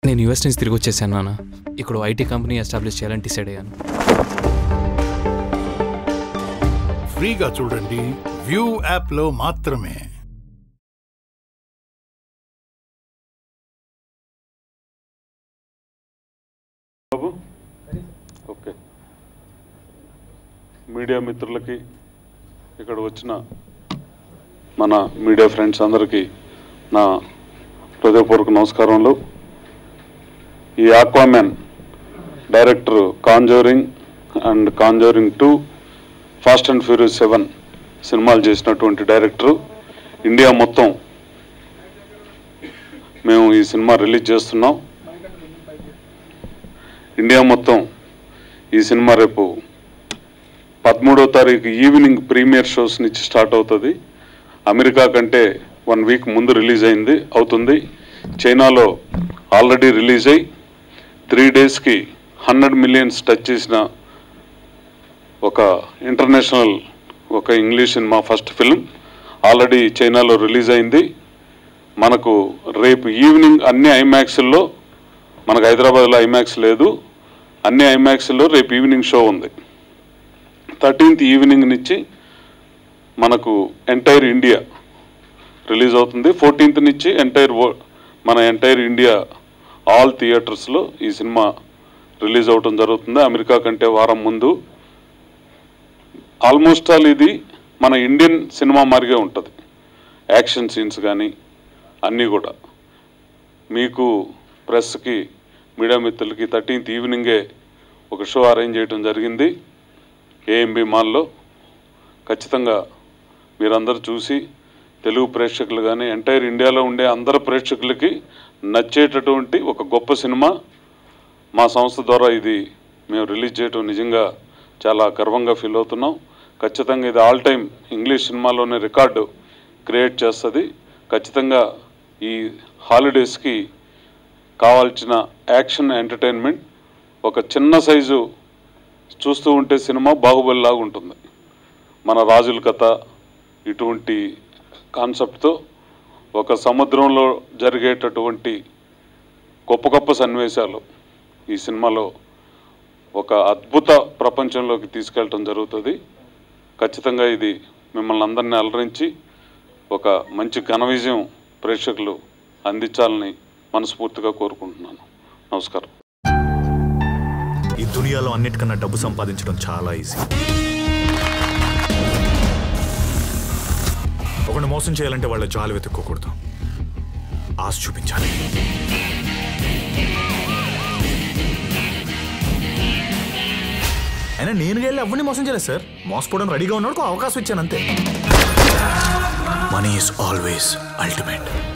నేను యూఎస్ నుంచి తిరిగి వచ్చేసాను నాన్న ఇక్కడ ఐటీ కంపెనీ ఎస్టాబ్లిష్ చేయాలని డిసైడ్ అయ్యాను ఫ్రీగా చూడండి వ్యూ యాప్లో మాత్రమే బాబు ఓకే మీడియా మిత్రులకి ఇక్కడ వచ్చిన మన మీడియా ఫ్రెండ్స్ అందరికీ నా హృదయపూర్వక నమస్కారములు ఈ Aquaman director Conjuring and Conjuring two Fast and Furious seven సినిమాలు చేసినటువంటి డైరెక్టరు ఇండియా మొత్తం మేము ఈ సినిమా రిలీజ్ చేస్తున్నాం ఇండియా మొత్తం ఈ సినిమా రేపు పదమూడో తారీఖు ఈవినింగ్ ప్రీమియర్ షోస్ నుంచి స్టార్ట్ అవుతుంది అమెరికా కంటే వన్ వీక్ ముందు రిలీజ్ అయింది అవుతుంది చైనాలో ఆల్రెడీ రిలీజ్ అయ్యి త్రీ డేస్కి హండ్రెడ్ మిలియన్స్ టచ్ చేసిన ఒక ఇంటర్నేషనల్ ఒక ఇంగ్లీష్ సినిమా ఫస్ట్ ఫిల్మ్ ఆల్రెడీ చైనాలో రిలీజ్ అయింది మనకు రేపు ఈవినింగ్ అన్ని ఐమాక్స్ల్లో మనకు హైదరాబాద్లో ఐమాక్స్ లేదు అన్ని ఐమాక్స్లో రేపు ఈవినింగ్ షో ఉంది థర్టీన్త్ ఈవినింగ్ నుంచి మనకు ఎంటైర్ ఇండియా రిలీజ్ అవుతుంది ఫోర్టీన్త్ నుంచి ఎంటైర్ మన ఎంటైర్ ఇండియా ఆల్ థియేటర్స్లో ఈ సినిమా రిలీజ్ అవటం జరుగుతుంది అమెరికా కంటే వారం ముందు ఆల్మోస్ట్ ఆల్ ఇది మన ఇండియన్ సినిమా మారిగే ఉంటుంది యాక్షన్ సీన్స్ కానీ అన్నీ కూడా మీకు ప్రెస్కి మీడియా మిత్రులకి థర్టీన్త్ ఈవినింగే ఒక షో అరేంజ్ చేయడం జరిగింది ఏఎంబి మాల్లో ఖచ్చితంగా మీరందరూ చూసి తెలుగు ప్రేక్షకులు కానీ ఎంటైర్ ఇండియాలో ఉండే అందరు ప్రేక్షకులకి నచ్చేటటువంటి ఒక గొప్ప సినిమా మా సంస్థ ద్వారా ఇది మేము రిలీజ్ చేయడం నిజంగా చాలా గర్వంగా ఫీల్ అవుతున్నాం ఖచ్చితంగా ఇది ఆల్ టైమ్ ఇంగ్లీష్ సినిమాలోనే రికార్డు క్రియేట్ చేస్తుంది ఖచ్చితంగా ఈ హాలిడేస్కి కావాల్సిన యాక్షన్ ఎంటర్టైన్మెంట్ ఒక చిన్న సైజు చూస్తూ ఉంటే సినిమా బాహుబలి లాగా ఉంటుంది మన రాజుల కథ ఇటువంటి కాన్సెప్ట్తో ఒక సముద్రంలో జరిగేటటువంటి గొప్ప గొప్ప సన్నివేశాలు ఈ సినిమాలో ఒక అద్భుత ప్రపంచంలోకి తీసుకెళ్ళటం జరుగుతుంది ఖచ్చితంగా ఇది మిమ్మల్ని అందరినీ అలరించి ఒక మంచి ఘన విజయం ప్రేక్షకులు అందించాలని మనస్ఫూర్తిగా కోరుకుంటున్నాను నమస్కారం ఈ దునియాలో అన్నిటికన్నా డబ్బు సంపాదించడం చాలా ఈజీ ఒకరిని మోసం చేయాలంటే వాళ్ళ జాలు వెతుక్కోకూడదు ఆశ చూపించాలి అయినా నేను వెళ్ళి ఎవరిని మోసం చేయలేదు సార్ మోసపోవడం రెడీగా ఉన్నాడు అవకాశం ఇచ్చాను అంతే మనీ ఈస్ ఆల్వేస్ అల్టిమేట్